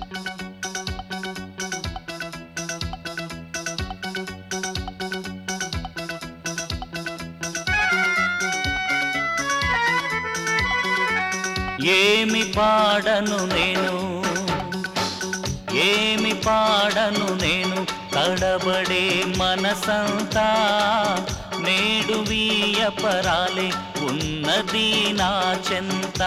ఏమి పాడను నేను ఏమి పాడను నేను తడబడే మనసంతా నేడు వీయపరాలే ఉన్నది నా చెంత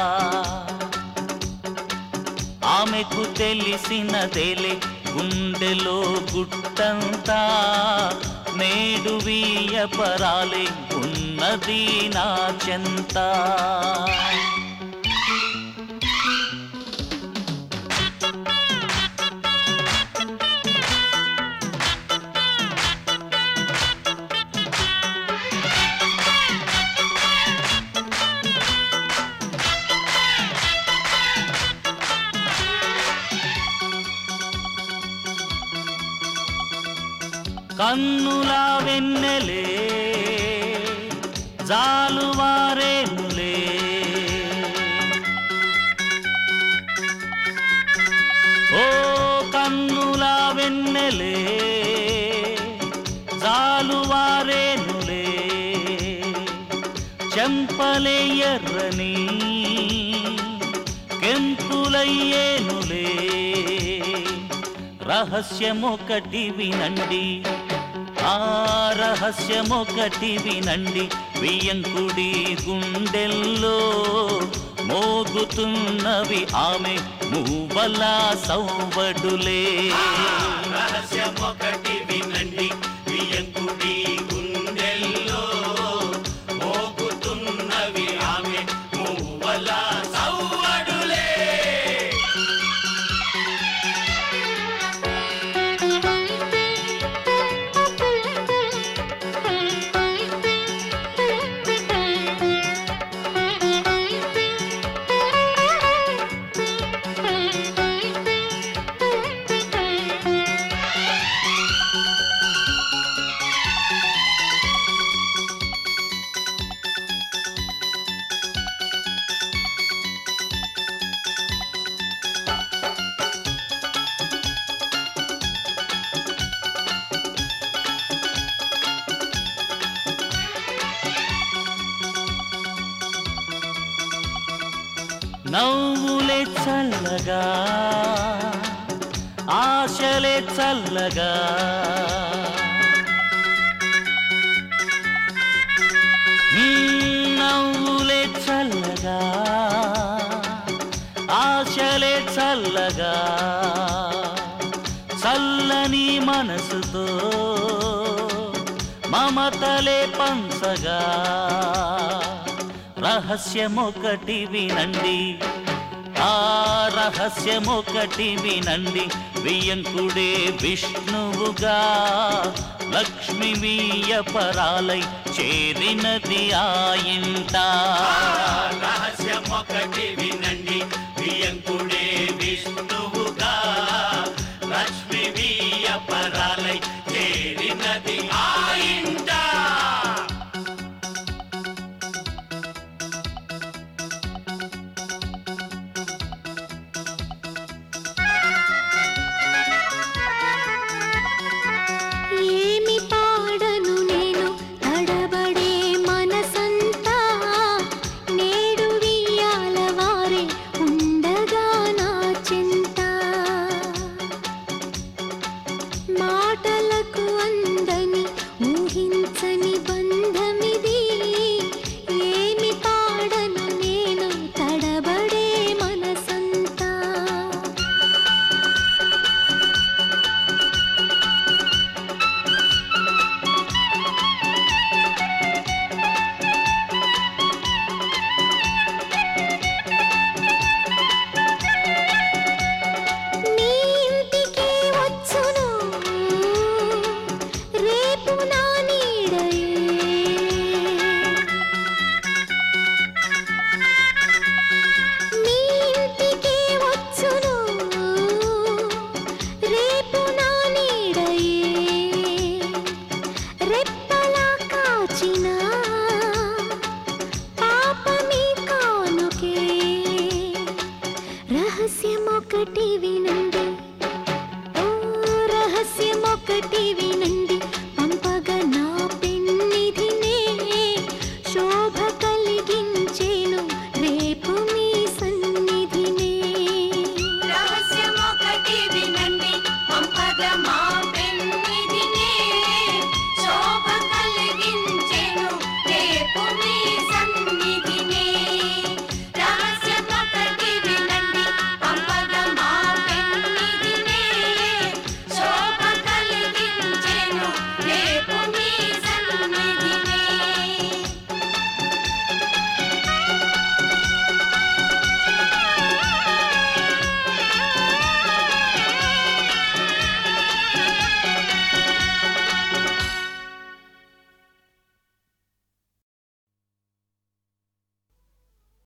ఆమెకు తెలిసినదేలే గుండెలో గుట్టంతా నేడు వీయపరాలే ఉన్నది నా చెంత కన్నుల వెన్నెలే జాలువారేనులే ఓ కన్నుల వెన్నెలే జాలువారేనులే చెంపలే ఎర్రని కెంపులయ్యేనులే రహస్యమొకటి వినండి ఆ రహస్యమొకటి వినండి వియంకుడి గుండెల్లో మోగుతున్నవి ఆమె మూవల సౌవడులే రహస్యమొకటి వినండి వియంకుడి గుండెల్లో మోగుతున్నవి ఆమె మూవల సవ్వడులే నవ్వులే చల్లగా ఆశలే చల్లగా మ్మ్, నవ్వులే చల్లగా ఆశలే చల్లగా చల్లని మనసుతో మమతలే పంచగా రహస్యమొకటి వినండి ఆ రహస్యమొకటి వినండి వియంకుడే విష్ణువుగా లక్ష్మి వీయపరాలై చేరినది ఆ ఇంట రహస్యమొకటి వినండి వియంకుడే విష్ణువుగా లక్ష్మి వీయపరాలై చేరినది ఆ ఇంట ఏమి పాడను నేను తడబడే మనసంతా నేడు వియ్యాల వారే ఉండగా నా చింత మాటలకు అందని ఊహించని బంధమిది ఏమి పాడను నేను తడబడే మనసంతా నీ ఇంటికి వచ్చును రేపు నా నీడయే నీ ఇంటికి వచ్చును రేపు నా నీడయే రెప్పలా కాచిన పాపమి కానుకే రహస్యమొకటి విన